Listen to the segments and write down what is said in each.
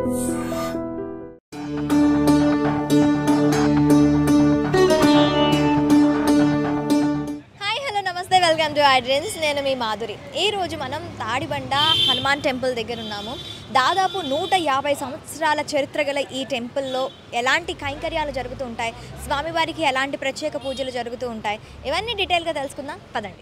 Hi hello నమస్తే welcome to ఐడ్రెన్స్ నేను మీ మాధురి ఈ రోజు మనం తాడిబండ హనుమాన్ టెంపుల్ దగ్గర ఉన్నాము దాదాపు నూట యాభై సంవత్సరాల చరిత్ర గల ఈ టెంపుల్లో ఎలాంటి కైంకర్యాలు జరుగుతూ ఉంటాయి స్వామివారికి ఎలాంటి ప్రత్యేక పూజలు జరుగుతూ ఉంటాయి ఇవన్నీ డీటెయిల్గా తెలుసుకుందాం పదండి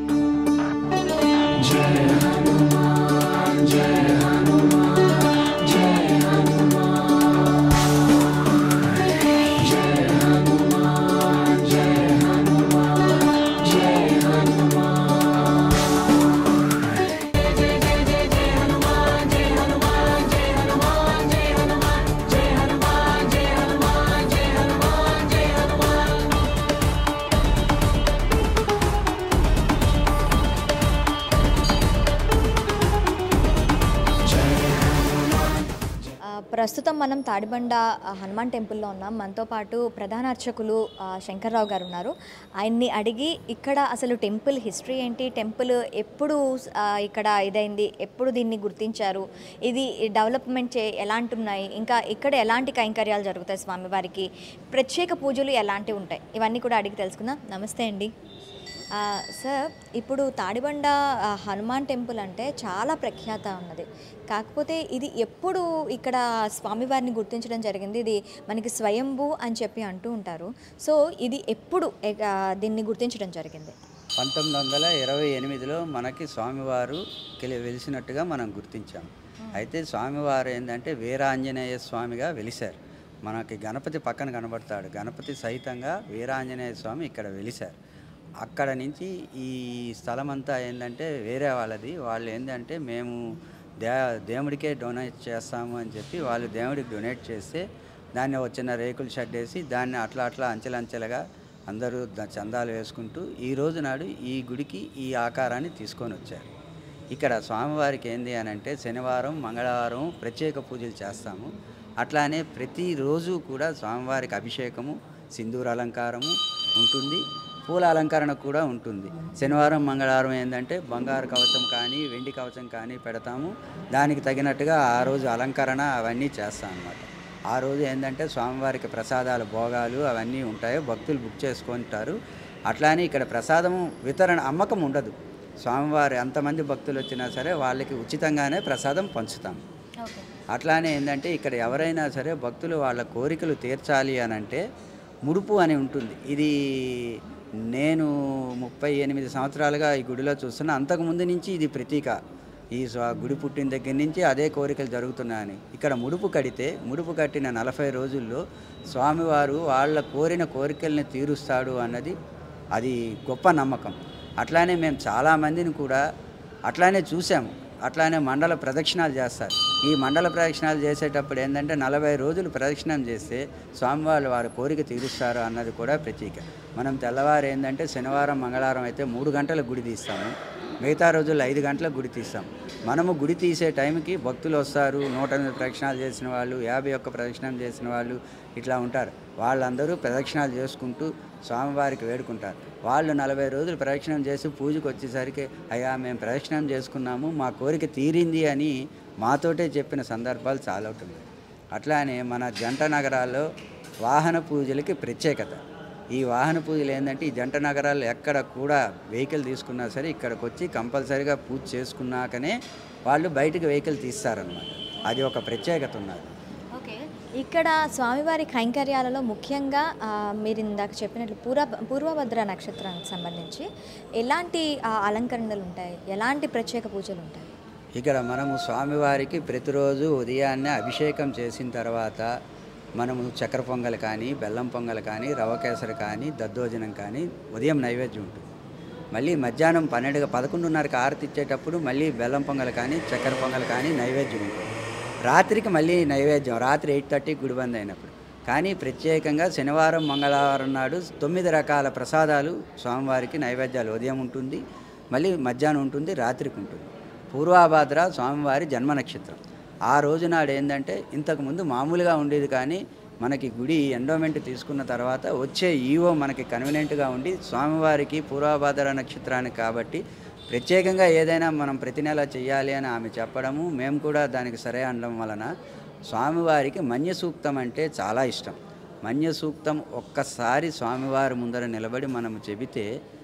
ఆ, ప్రస్తుతం మనం తాడిబండ ఆ, హనుమాన్ టెంపుల్లో ఉన్నాం మనతో పాటు ప్రధాన అర్చకులు ఆ, శంకర్రావు గారు ఉన్నారు ఆయన్ని అడిగి ఇక్కడ అసలు టెంపుల్ హిస్టరీ ఏంటి టెంపుల్ ఎప్పుడు ఆ, ఇక్కడ ఇదైంది ఎప్పుడు దీన్ని గుర్తించారు ఇది డెవలప్మెంట్ చే ఎలాంటి ఉన్నాయి ఇంకా ఇక్కడ ఎలాంటి కైంకర్యాలు జరుగుతాయి స్వామివారికి ప్రత్యేక పూజలు ఎలాంటివి ఉంటాయి ఇవన్నీ కూడా అడిగి తెలుసుకుందాం నమస్తే అండి ఆ, సార్ ఇప్పుడు తాడిబండ ఆ, హనుమాన్ టెంపుల్ అంటే చాలా ప్రఖ్యాత ఉన్నది కాకపోతే ఇది ఎప్పుడు ఇక్కడ స్వామివారిని గుర్తించడం జరిగింది ఇది మనకి స్వయంభూ అని చెప్పి అంటూ ఉంటారు సో ఇది ఎప్పుడు ఎ- ఆ, దీన్ని గుర్తించడం జరిగింది పంతొమ్మిది వందల ఇరవై ఎనిమిదిలో మనకి స్వామివారు కెలి వెలిసినట్టుగా మనం గుర్తించాం అయితే స్వామివారు ఏంటంటే వీరాంజనేయ స్వామిగా వెలిశారు మనకి గణపతి పక్కన కనబడతాడు గణపతి సహితంగా వీరాంజనేయ స్వామి ఇక్కడ వెలిశారు అక్కడ నుంచి ఈ స్థలం అంతా ఏంటంటే వేరే వాళ్ళది వాళ్ళు ఏంటంటే మేము దే దేవుడికే డొనేట్ చేస్తాము అని చెప్పి వాళ్ళు దేవుడికి డొనేట్ చేస్తే దాన్ని ఒక చిన్న రేకుల షెడ్ వేసి దాన్ని అట్లా అట్లా అంచెలంచెలుగా అందరూ ద- చందాలు వేసుకుంటూ ఈ రోజు నాడు ఈ గుడికి ఈ ఆకారాన్ని తీసుకొని వచ్చారు ఇక్కడ స్వామివారికి ఏంది అని అంటే శనివారం మంగళవారం ప్రత్యేక పూజలు చేస్తాము అట్లానే ప్రతిరోజు కూడా స్వామివారికి అభిషేకము సింధూర అలంకారము ఉంటుంది పూల అలంకరణ కూడా ఉంటుంది శనివారం మంగళవారం ఏంటంటే బంగారు కవచం కానీ వెండి కవచం కానీ పెడతాము దానికి తగినట్టుగా ఆ రోజు అలంకరణ అవన్నీ చేస్తాం అన్నమాట ఆ రోజు ఏంటంటే స్వామివారికి ప్రసాదాలు భోగాలు అవన్నీ ఉంటాయి భక్తులు బుక్ చేసుకుంటారు అట్లానే ఇక్కడ ప్రసాదము వితరణ అమ్మకం ఉండదు స్వామివారి ఎంతమంది భక్తులు వచ్చినా సరే వాళ్ళకి ఉచితంగానే ప్రసాదం పంచుతాం ఓకే అట్లానే ఏంటంటే ఇక్కడ ఎవరైనా సరే భక్తులు వాళ్ళ కోరికలు తీర్చాలి అని అంటే ముడుపు అని ఉంటుంది ఇది నేను ముప్పై ఎనిమిది సంవత్సరాలుగా ఈ గుడిలో చూస్తున్నా అంతకుముందు నుంచి ఇది ప్రతీక ఈ స్వా- గుడి పుట్టిన దగ్గర నుంచి అదే కోరికలు జరుగుతున్నాయని ఇక్కడ ముడుపు కడితే ముడుపు కట్టిన నలభై రోజుల్లో స్వామివారు వాళ్ళ కోరిన కోరికల్ని తీరుస్తాడు అన్నది అది గొప్ప నమ్మకం అట్లానే మేము చాలామందిని కూడా అట్లానే చూసాము అట్లానే మండల ప్రదక్షిణాలు చేస్తారు ఈ మండల ప్రదక్షిణాలు చేసేటప్పుడు ఏంటంటే నలభై రోజులు ప్రదక్షిణం చేస్తే స్వామివారు వారి కోరిక తీరుస్తారు అన్నది కూడా ప్రతీక మనం తెల్లవారు ఏంటంటే శనివారం మంగళవారం అయితే మూడు గంటల గుడి తీస్తాము మిగతా రోజుల్లో ఐదు గంటలకు గుడి తీస్తాం మనము గుడి తీసే టైంకి భక్తులు వస్తారు నూట ఎనిమిది ప్రదక్షిణాలు చేసిన వాళ్ళు యాభై ఒక్క ప్రదక్షిణం చేసిన వాళ్ళు ఇట్లా ఉంటారు వాళ్ళందరూ ప్రదక్షిణాలు చేసుకుంటూ స్వామివారికి వేడుకుంటారు వాళ్ళు నలభై రోజులు ప్రదక్షిణం చేసి పూజకు వచ్చేసరికి అయ్యా మేము ప్రదక్షిణం చేసుకున్నాము మా కోరిక తీరింది అని మాతోటే చెప్పిన సందర్భాలు చాలా ఉంటుంది అట్లానే మన జంట నగరాల్లో వాహన పూజలకి ప్రత్యేకత ఈ వాహన పూజలు ఏంటంటే ఈ జంట నగరాల్లో ఎక్కడ కూడా వెహికల్ తీసుకున్నా సరే ఇక్కడికి వచ్చి కంపల్సరీగా పూజ చేసుకున్నాకనే వాళ్ళు బయటకు వెహికల్ తీస్తారనమాట అది ఒక ప్రత్యేకత ఉన్నది ఓకే ఇక్కడ స్వామివారి కైంకర్యాలలో ముఖ్యంగా ఆ, మీరు ఇందాక చెప్పినట్లు పూర్వ పూర్వభద్ర నక్షత్రానికి సంబంధించి ఎలాంటి ఆ, అలంకరణలు ఉంటాయి ఎలాంటి ప్రత్యేక పూజలు ఉంటాయి ఇక్కడ మనము స్వామివారికి ప్రతిరోజు ఉదయాన్నే అభిషేకం చేసిన తర్వాత మనము చక్కెర పొంగల్ కానీ బెల్లం పొంగల్ కానీ రవ కేసరి కానీ దద్దోజనం కానీ ఉదయం నైవేద్యం ఉంటుంది మళ్ళీ మధ్యాహ్నం పన్నెండుగా పదకొండున్నరకి ఆరతి ఇచ్చేటప్పుడు మళ్ళీ బెల్లం పొంగల్ కానీ చక్కెర పొంగల్ కానీ నైవేద్యం ఉంటుంది రాత్రికి మళ్ళీ నైవేద్యం రాత్రి ఎయిట్ థర్టీ గుడిబంద్ అయినప్పుడు కానీ ప్రత్యేకంగా శనివారం మంగళవారం నాడు తొమ్మిది రకాల ప్రసాదాలు స్వామివారికి నైవేద్యాలు ఉదయం ఉంటుంది మళ్ళీ మధ్యాహ్నం ఉంటుంది రాత్రికి ఉంటుంది పూర్వాభాద్ర స్వామివారి జన్మ నక్షత్రం ఆ రోజు నాడు ఏంటంటే ఇంతకుముందు మామూలుగా ఉండేది కానీ మనకి గుడి ఎండోమెంట్ తీసుకున్న తర్వాత వచ్చే ఈవో మనకి కన్వీనియంట్గా ఉండి స్వామివారికి పూర్వాభాద్ర నక్షత్రానికి కాబట్టి ప్రత్యేకంగా ఏదైనా మనం ప్రతి నెల చేయాలి అని ఆమె చెప్పడము మేము కూడా దానికి సరే అనడం వలన స్వామివారికి మన్య సూక్తం అంటే చాలా ఇష్టం మన్య సూక్తం ఒక్కసారి స్వామివారి ముందర నిలబడి మనము చెబితే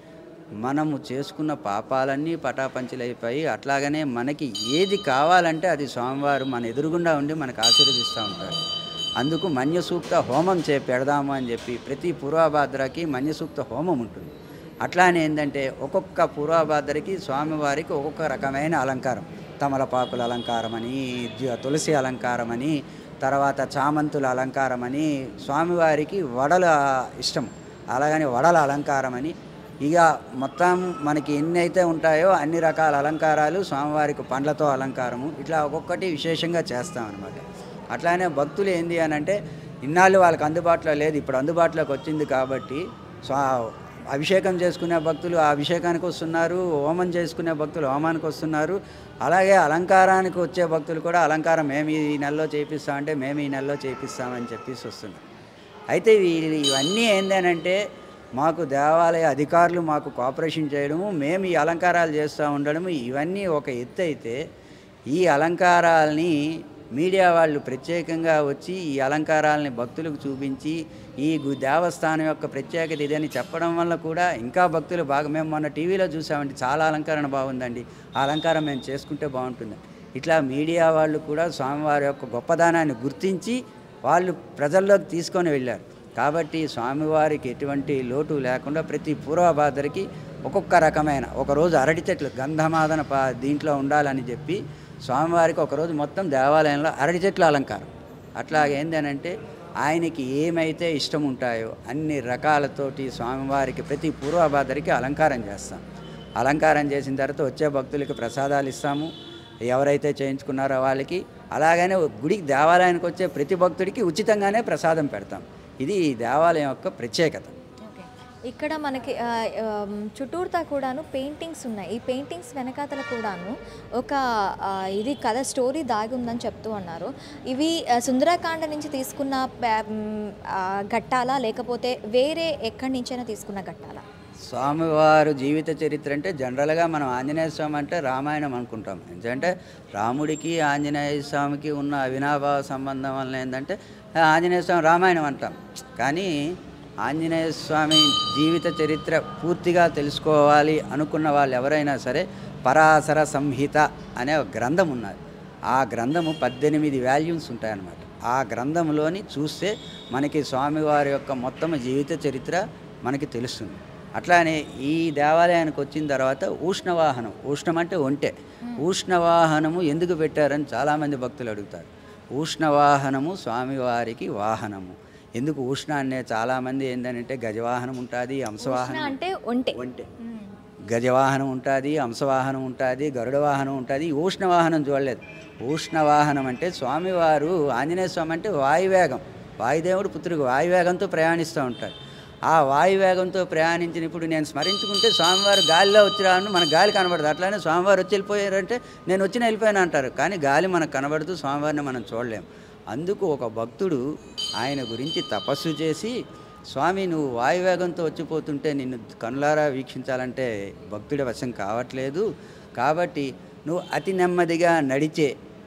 మనము చేసుకున్న పాపాలన్నీ పటాపంచలైపోయి అట్లాగనే మనకి ఏది కావాలంటే అది స్వామివారు మన ఎదురుగుండా ఉండి మనకు ఆశీర్వదిస్తూ ఉంటారు అందుకు మన్యసూక్త హోమం చే పెడదాము అని చెప్పి ప్రతి పూర్వభాద్రకి మన్యసూక్త హోమం ఉంటుంది అట్లానే ఏంటంటే ఒక్కొక్క పూర్వభాద్రకి స్వామివారికి ఒక్కొక్క రకమైన అలంకారం తమలపాకుల అలంకారం అని జ- తులసి అలంకారం అని తర్వాత చామంతుల అలంకారం అని స్వామివారికి వడల ఇష్టం అలాగని వడల అలంకారం అని ఇక మొత్తం మనకి ఎన్ని అయితే ఉంటాయో అన్ని రకాల అలంకారాలు స్వామివారికి పండ్లతో అలంకారము ఇట్లా ఒక్కొక్కటి విశేషంగా చేస్తామన్నమాట అట్లానే భక్తులు ఏంది అని అంటే ఇన్నాళ్ళు వాళ్ళకి అందుబాటులో లేదు ఇప్పుడు అందుబాటులోకి వచ్చింది కాబట్టి స్వా అభిషేకం చేసుకునే భక్తులు ఆ అభిషేకానికి వస్తున్నారు హోమం చేసుకునే భక్తులు హోమానికి వస్తున్నారు అలాగే అలంకారానికి వచ్చే భక్తులు కూడా అలంకారం మేము ఈ నెలలో చేపిస్తామంటే మేము ఈ నెలలో చేపిస్తామని చెప్పేసి వస్తున్నారు అయితే వీ- ఇవన్నీ ఏంటంటే మాకు దేవాలయ అధికారులు మాకు కోఆపరేషన్ చేయడము మేము ఈ అలంకారాలు చేస్తూ ఉండడము ఇవన్నీ ఒక ఎత్తు అయితే ఈ అలంకారాలని మీడియా వాళ్ళు ప్రత్యేకంగా వచ్చి ఈ అలంకారాలని భక్తులకు చూపించి ఈ గు- దేవస్థానం యొక్క ప్రత్యేకత ఇదని చెప్పడం వల్ల కూడా ఇంకా భక్తులు బాగా మేము మొన్న టీవీలో చూసామండి చాలా అలంకరణ బాగుందండి ఆ అలంకారం మేము చేసుకుంటే బాగుంటుంది ఇట్లా మీడియా వాళ్ళు కూడా స్వామివారి యొక్క గొప్పదానాన్ని గుర్తించి వాళ్ళు ప్రజల్లోకి తీసుకొని వెళ్ళారు కాబట్టి స్వామివారికి ఎటువంటి లోటు లేకుండా ప్రతి పూర్వభాద్రకి ఒక్కొక్క రకమైన ఒకరోజు అరటి చెట్లు గంధమాదన పా దీంట్లో ఉండాలని చెప్పి స్వామివారికి ఒకరోజు మొత్తం దేవాలయంలో అరటి చెట్ల అలంకారం అట్లాగే ఏంటనంటే ఆయనకి ఏమైతే ఇష్టం ఉంటాయో అన్ని రకాలతోటి స్వామివారికి ప్రతి పూర్వభాద్రకి అలంకారం చేస్తాం అలంకారం చేసిన తర్వాత వచ్చే భక్తులకి ప్రసాదాలు ఇస్తాము ఎవరైతే చేయించుకున్నారో వాళ్ళకి అలాగనే గుడికి దేవాలయానికి వచ్చే ప్రతి భక్తుడికి ఉచితంగానే ప్రసాదం పెడతాం ఇది ఈ దేవాలయం యొక్క ప్రత్యేకత ఓకే ఇక్కడ మనకి ఆ, ఆమ్, చుట్టూరుతా కూడాను పెయింటింగ్స్ ఉన్నాయి ఈ పెయింటింగ్స్ వెనకాతల కూడాను ఒక ఆ, ఇది కథ స్టోరీ దాగి ఉందని చెప్తూ ఉన్నారు ఇవి ఆ, సుందరకాండ నుంచి తీసుకున్న ప- మ్, ఆ, ఘట్టాలా లేకపోతే వేరే ఎక్కడి నుంచైనా తీసుకున్న ఘట్టాలా స్వామివారు జీవిత చరిత్ర అంటే జనరల్గా మనం ఆంజనేయ స్వామి అంటే రామాయణం అనుకుంటాం ఎందుకంటే రాముడికి ఆంజనేయ స్వామికి ఉన్న అవినాభావ సంబంధం వల్ల ఏంటంటే ఆ, ఆంజనేయ స్వామి రామాయణం అంటాం కానీ ఆంజనేయ స్వామి జీవిత చరిత్ర పూర్తిగా తెలుసుకోవాలి అనుకున్న వాళ్ళు ఎవరైనా సరే పరాశర సంహిత అనే ఒక గ్రంథం ఉన్నది ఆ గ్రంథము పద్దెనిమిది వాల్యూమ్స్ ఉంటాయన్నమాట ఆ గ్రంథంలోని చూస్తే మనకి స్వామివారి యొక్క మొత్తం జీవిత చరిత్ర మనకి తెలుస్తుంది అట్లానే ఈ దేవాలయానికి వచ్చిన తర్వాత ఉష్ణవాహనం ఉష్ణం అంటే ఒంటె ఉష్ణవాహనము ఎందుకు పెట్టారని చాలామంది భక్తులు అడుగుతారు ఉష్ణవాహనము స్వామివారికి వాహనము ఎందుకు ఉష్ణ అనే చాలామంది ఏంటంటే గజవాహనం ఉంటుంది కృష్ణ హంసవాహనం అంటే ఒంటె ఒంటె మ్. గజవాహనం ఉంటుంది హంసవాహనం ఉంటుంది గరుడ వాహనం ఉంటుంది ఉష్ణవాహనం చూడలేదు ఉష్ణవాహనం అంటే స్వామివారు ఆంజనేయ స్వామి అంటే వాయువేగం వాయుదేవుడు పుత్రుడు వాయువేగంతో ప్రయాణిస్తూ ఉంటాడు ఆ వాయువేగంతో ప్రయాణించిన ఇప్పుడు నేను స్మరించుకుంటే స్వామివారు గాలిలో వచ్చి రాను మన గాలి కనబడదు అట్లానే స్వామివారు వచ్చి వెళ్ళిపోయారంటే నేను వచ్చిన వెళ్ళిపోయాను అంటారు కానీ గాలి మనకు కనబడుతూ స్వామివారిని మనం చూడలేం అందుకు ఒక భక్తుడు ఆయన గురించి తపస్సు చేసి స్వామి నువ్వు వాయువేగంతో వచ్చిపోతుంటే నిన్ను కనులారా వీక్షించాలంటే భక్తుడి వశం కావట్లేదు కాబట్టి నువ్వు అతి నెమ్మదిగా నడిచే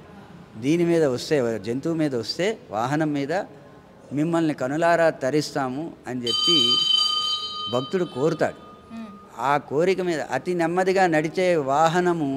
దీని మీద వస్తే జంతువు మీద వస్తే వాహనం మీద మిమ్మల్ని కనులారా తరిస్తాము అని చెప్పి భక్తుడు కోరుతాడు మ్. ఆ కోరిక మీద అతి నెమ్మదిగా నడిచే వాహనము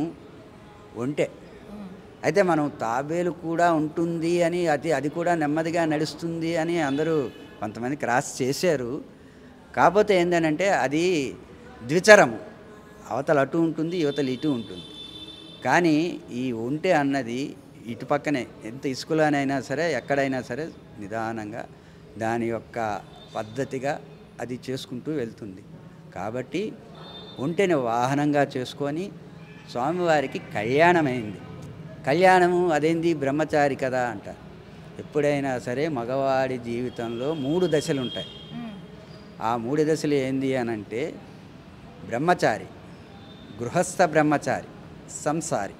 ఒంటే మ్. అయితే మనం తాబేలు కూడా ఉంటుంది అని అది అది కూడా నెమ్మదిగా నడుస్తుంది అని అందరూ కొంతమంది క్రాస్ చేశారు కాకపోతే ఏంటంటే అది ద్విచరము అవతల అటు ఉంటుంది యువతలు ఇటు ఉంటుంది కానీ ఈ ఒంటె అన్నది ఇటు పక్కనే ఎంత ఇసుకలోనైనా సరే ఎక్కడైనా సరే నిదానంగా దాని యొక్క పద్ధతిగా అది చేసుకుంటూ వెళ్తుంది కాబట్టి ఒంటెని వాహనంగా చేసుకొని స్వామివారికి కళ్యాణమైంది కళ్యాణము అదేంది బ్రహ్మచారి కదా అంటారు ఎప్పుడైనా సరే మగవాడి జీవితంలో మూడు దశలు ఉంటాయి మ్. ఆ మూడు దశలు ఏంది అని అంటే బ్రహ్మచారి గృహస్థ బ్రహ్మచారి సంసారి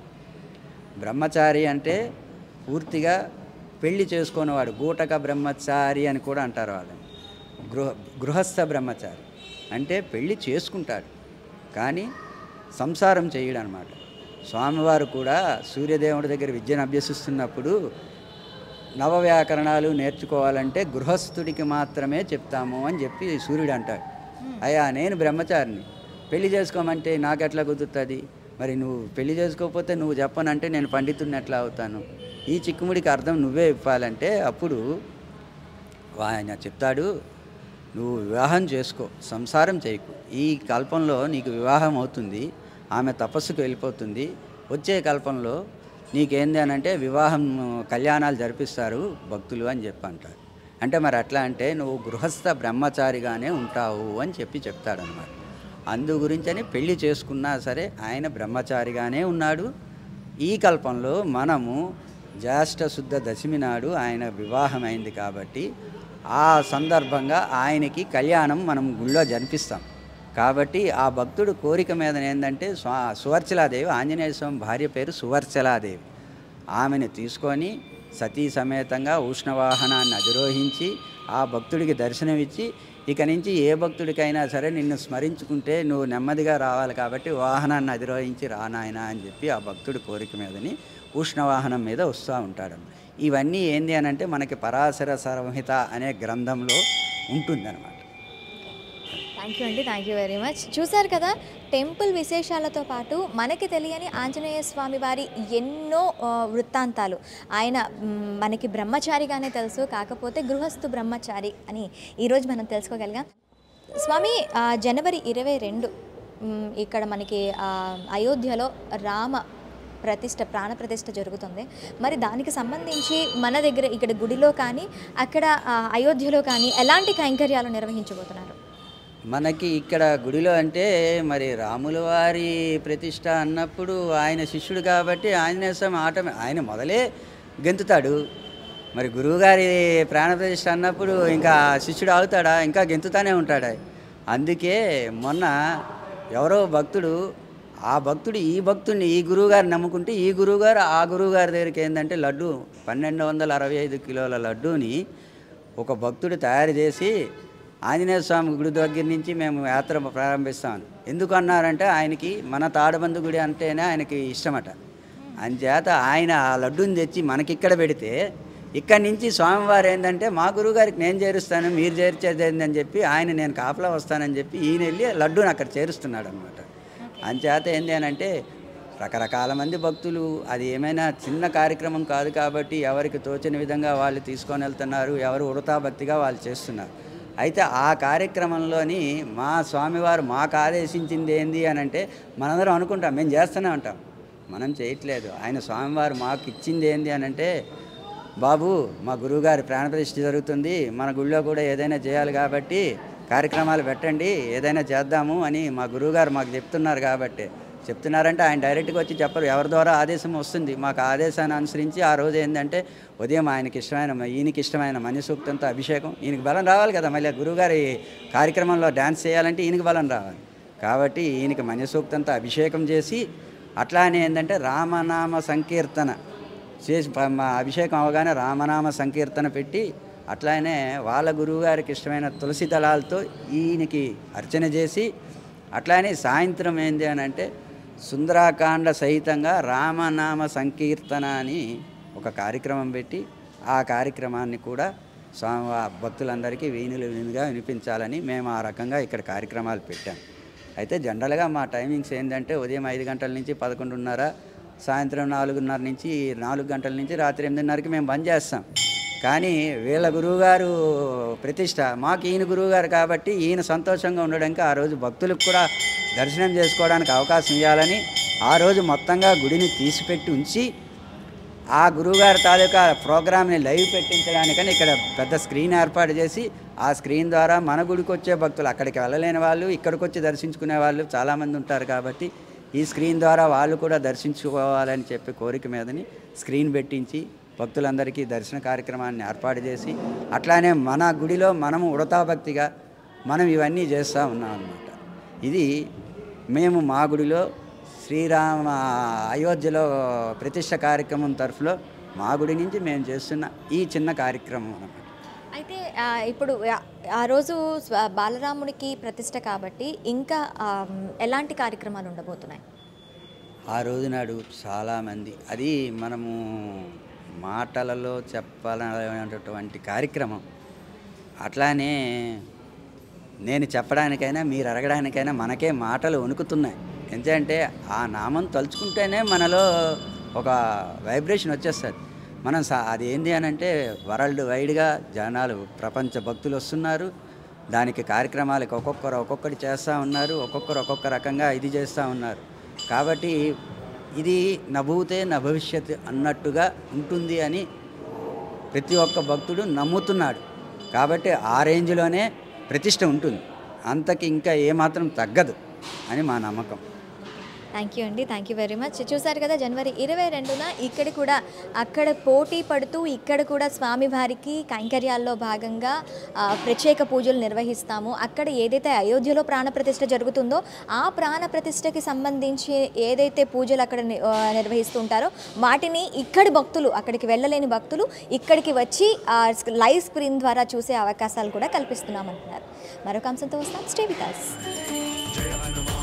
బ్రహ్మచారి అంటే పూర్తిగా పెళ్లి చేసుకునేవాడు గూటక బ్రహ్మచారి అని కూడా అంటారు వాళ్ళని గృహ గృహస్థ బ్రహ్మచారి అంటే పెళ్లి చేసుకుంటాడు కానీ సంసారం చేయడు అనమాట స్వామివారు కూడా సూర్యదేవుడి దగ్గర విద్యను అభ్యసిస్తున్నప్పుడు నవవ్యాకరణాలు నేర్చుకోవాలంటే గృహస్థుడికి మాత్రమే చెప్తాము అని చెప్పి సూర్యుడు అంటాడు అయ్యా నేను బ్రహ్మచారిని పెళ్లి చేసుకోమంటే నాకు ఎట్లా కుదురుతుంది మరి నువ్వు పెళ్లి చేసుకోకపోతే నువ్వు చెప్పనంటే నేను పండితుడిని ఎట్లా అవుతాను ఈ చిక్కుముడికి అర్థం నువ్వే ఇవ్వాలంటే అప్పుడు ఆయన చెప్తాడు నువ్వు వివాహం చేసుకో సంసారం చేయకు ఈ కల్పంలో నీకు వివాహం అవుతుంది ఆమె తపస్సుకు వెళ్ళిపోతుంది వచ్చే కల్పంలో నీకేంది అని అంటే వివాహం కళ్యాణాలు జరిపిస్తారు భక్తులు అని చెప్పి అంటారు అంటే మరి అట్లా అంటే నువ్వు గృహస్థ బ్రహ్మచారిగానే ఉంటావు అని చెప్పి చెప్తాడనమాట అందు గురించని పెళ్లి చేసుకున్నా సరే ఆయన బ్రహ్మచారిగానే ఉన్నాడు ఈ కల్పంలో మనము జ్యేష్ఠ శుద్ధ దశమి నాడు ఆయన వివాహం అయింది కాబట్టి ఆ సందర్భంగా ఆయనకి కళ్యాణం మనం గుళ్ళో జరిపిస్తాం కాబట్టి ఆ భక్తుడు కోరిక మీద ఏంటంటే స్వా సువర్చలాదేవి ఆంజనేయ స్వామి భార్య పేరు సువర్చలాదేవి ఆమెను తీసుకొని సతీ సమేతంగా ఉష్ణవాహనాన్ని అధిరోహించి ఆ భక్తుడికి దర్శనమిచ్చి ఇక నుంచి ఏ భక్తుడికైనా సరే నిన్ను స్మరించుకుంటే నువ్వు నెమ్మదిగా రావాలి కాబట్టి వాహనాన్ని అధిరోహించి రానాయన అని చెప్పి ఆ భక్తుడి కోరిక మీదని ఉష్ణవాహనం మీద వస్తూ ఉంటాడు ఇవన్నీ ఏంది అని అంటే మనకి పరాశర సంహిత అనే గ్రంథంలో ఉంటుందన్నమాట థ్యాంక్ యూ అండి థ్యాంక్ యూ వెరీ మచ్ చూశారు కదా టెంపుల్ విశేషాలతో పాటు మనకి తెలియని ఆంజనేయ స్వామి వారి ఎన్నో ఆ, వృత్తాంతాలు ఆయన మ్, మనకి బ్రహ్మచారిగానే తెలుసు కాకపోతే గృహస్థు బ్రహ్మచారి అని ఈరోజు మనం తెలుసుకోగలిగాం స్వామి ఆ, జనవరి ఇరవై రెండు మ్, ఇక్కడ మనకి ఆ, అయోధ్యలో రామ ప్రతిష్ట ప్రాణ ప్రతిష్ట జరుగుతుంది మరి దానికి సంబంధించి మన దగ్గర ఇక్కడ గుడిలో కానీ అక్కడ ఆ, అయోధ్యలో కానీ ఎలాంటి కైంకర్యాలు నిర్వహించబోతున్నారు మనకి ఇక్కడ గుడిలో అంటే మరి రాముల వారి ప్రతిష్ట అన్నప్పుడు ఆయన శిష్యుడు కాబట్టి ఆంజనేయ స్వామి ఆట ఆయన మొదలే గెంతుతాడు మరి గురువుగారి ప్రాణ ప్రతిష్ట అన్నప్పుడు ఇంకా శిష్యుడు ఆగుతాడా ఇంకా గెంతుతానే ఉంటాడా అందుకే మొన్న ఎవరో భక్తుడు ఆ భక్తుడు ఈ భక్తుడిని ఈ గురువుగారు నమ్ముకుంటే ఈ గురువుగారు ఆ గురువుగారి దగ్గరికి ఏంటంటే లడ్డు పన్నెండు వందల అరవై ఐదు కిలోల లడ్డూని ఒక భక్తుడు తయారు చేసి ఆంజనేయ స్వామి గుడి దగ్గర నుంచి మేము యాత్ర ప్రారంభిస్తాం ఎందుకు అన్నారంటే ఆయనకి మన తాడబందు గుడి అంటేనే ఆయనకి ఇష్టమట అంచేత ఆయన ఆ లడ్డూని తెచ్చి మనకిక్కడ పెడితే ఇక్కడి నుంచి స్వామివారు ఏంటంటే మా గురువుగారికి నేను చేరుస్తాను మీరు చేర్చేది ఏందని చెప్పి ఆయన నేను కాపలా వస్తానని చెప్పి ఈయన వెళ్ళి లడ్డూని అక్కడ చేరుస్తున్నాడు అనమాట అంచేత ఏంటి అని అంటే రకరకాల మంది భక్తులు అది ఏమైనా చిన్న కార్యక్రమం కాదు కాబట్టి ఎవరికి తోచిన విధంగా వాళ్ళు తీసుకొని వెళ్తున్నారు ఎవరు ఉడతా భక్తిగా వాళ్ళు చేస్తున్నారు అయితే ఆ కార్యక్రమంలోని మా స్వామివారు మాకు ఆదేశించింది ఏంది అని అంటే మనందరం అనుకుంటాం మేము చేస్తూనే ఉంటాం మనం చేయట్లేదు ఆయన స్వామివారు మాకు ఇచ్చింది ఏంది అని అంటే బాబు మా గురువుగారి ప్రాణప్రతిష్ఠ జరుగుతుంది మన గుళ్ళో కూడా ఏదైనా చేయాలి కాబట్టి కార్యక్రమాలు పెట్టండి ఏదైనా చేద్దాము అని మా గురువుగారు మాకు చెప్తున్నారు కాబట్టి చెప్తున్నారంటే ఆయన డైరెక్ట్గా వచ్చి చెప్పరు ఎవరి ద్వారా ఆదేశం వస్తుంది మాకు ఆ ఆదేశాన్ని అనుసరించి ఆ రోజు ఏంటంటే ఉదయం ఆయనకి ఇష్టమైన ఈయనకి ఇష్టమైన మణిసూక్తంతో అభిషేకం ఈయనకి బలం రావాలి కదా మళ్ళీ గురువుగారి కార్యక్రమంలో డ్యాన్స్ చేయాలంటే ఈయనకి బలం రావాలి కాబట్టి ఈయనకి మణిసూక్తంతో అభిషేకం చేసి అట్లానే ఏంటంటే రామనామ సంకీర్తన చేసి ప- మా అభిషేకం అవగానే రామనామ సంకీర్తన పెట్టి అట్లానే వాళ్ళ గురువుగారికి ఇష్టమైన తులసి దళాలతో ఈయనకి అర్చన చేసి అట్లానే సాయంత్రం ఏంది అని అంటే సుందరాకాండ సహితంగా రామనామ సంకీర్తన అని ఒక కార్యక్రమం పెట్టి ఆ కార్యక్రమాన్ని కూడా స్వామి భక్తులందరికీ వీణులు వీణుగా వినిపించాలని మేము ఆ రకంగా ఇక్కడ కార్యక్రమాలు పెట్టాం అయితే జనరల్గా మా టైమింగ్స్ ఏంటంటే ఉదయం ఐదు గంటల నుంచి పదకొండున్నర సాయంత్రం నాలుగున్నర నుంచి నాలుగు గంటల నుంచి రాత్రి ఎనిమిదిన్నరకి మేము బంద్ చేస్తాం కానీ వీళ్ళ గురువుగారు ప్రతిష్ట మాకు ఈయన గురువుగారు కాబట్టి ఈయన సంతోషంగా ఉండడానికి ఆ రోజు భక్తులకు కూడా దర్శనం చేసుకోవడానికి అవకాశం ఇవ్వాలని ఆ రోజు మొత్తంగా గుడిని తీసిపెట్టి ఉంచి ఆ గురువుగారి తాలూకా ప్రోగ్రామ్ని లైవ్ పెట్టించడానికని ఇక్కడ పెద్ద స్క్రీన్ ఏర్పాటు చేసి ఆ స్క్రీన్ ద్వారా మన గుడికి వచ్చే భక్తులు అక్కడికి వెళ్ళలేని వాళ్ళు ఇక్కడికి వచ్చి దర్శించుకునే వాళ్ళు చాలామంది ఉంటారు కాబట్టి ఈ స్క్రీన్ ద్వారా వాళ్ళు కూడా దర్శించుకోవాలని చెప్పి కోరిక మీదని స్క్రీన్ పెట్టించి భక్తులందరికీ దర్శన కార్యక్రమాన్ని ఏర్పాటు చేసి అట్లానే మన గుడిలో మనము ఉడతా భక్తిగా మనం ఇవన్నీ చేస్తూ ఉన్నాం అన్నమాట ఇది మేము మా గుడిలో శ్రీరామ అయోధ్యలో ప్రతిష్ట కార్యక్రమం తరఫులో మా గుడి నుంచి మేము చేస్తున్న ఈ చిన్న కార్యక్రమం అన్నమాట అయితే ఆ, ఇప్పుడు ఆ- ఆ రోజు స్వ- బాలరాముడికి ప్రతిష్ట కాబట్టి ఇంకా ఆ, ఎలాంటి కార్యక్రమాలు ఉండబోతున్నాయి ఆ రోజు నాడు చాలామంది అది మనము మాటలలో చెప్పాలనేటటువంటి కార్యక్రమం అట్లానే నేను చెప్పడానికైనా మీరు అడగడానికైనా మనకే మాటలు వణుకుతున్నాయి ఎందుకంటే ఆ నామం తలుచుకుంటేనే మనలో ఒక వైబ్రేషన్ వచ్చేస్తుంది మనం సా అది ఏంది అని అంటే వరల్డ్ వైడ్గా జనాలు ప్రపంచ భక్తులు వస్తున్నారు దానికి కార్యక్రమాలకు ఒక్కొక్కరు ఒక్కొక్కటి చేస్తూ ఉన్నారు ఒక్కొక్కరు ఒక్కొక్క రకంగా ఇది చేస్తూ ఉన్నారు కాబట్టి ఇది నభూతే నా భవిష్యత్ అన్నట్టుగా ఉంటుంది అని ప్రతి ఒక్క భక్తుడు నమ్ముతున్నాడు కాబట్టి ఆ రేంజ్లోనే ప్రతిష్ట ఉంటుంది అంతకి ఇంకా ఏమాత్రం తగ్గదు అని మా నమ్మకం థ్యాంక్ యూ అండి థ్యాంక్ యూ వెరీ మచ్ చూసారు కదా జనవరి ఇరవై రెండున ఇక్కడ కూడా అక్కడ పోటీ పడుతూ ఇక్కడ కూడా స్వామివారికి కైంకర్యాల్లో భాగంగా ఆ, ప్రత్యేక పూజలు నిర్వహిస్తాము అక్కడ ఏదైతే అయోధ్యలో ప్రాణప్రతిష్ఠ జరుగుతుందో ఆ ప్రాణప్రతిష్ఠకి సంబంధించి ఏదైతే పూజలు అక్కడ ని- ఆ, నిర్వహిస్తుంటారో వాటిని ఇక్కడి భక్తులు అక్కడికి వెళ్ళలేని భక్తులు ఇక్కడికి వచ్చి ఆ లైవ్ స్క్రీన్ ద్వారా చూసే అవకాశాలు కూడా కల్పిస్తున్నామంటున్నారు మరొక అంశంతో వస్తాం స్టే వికాస్ జయ హనుమాన్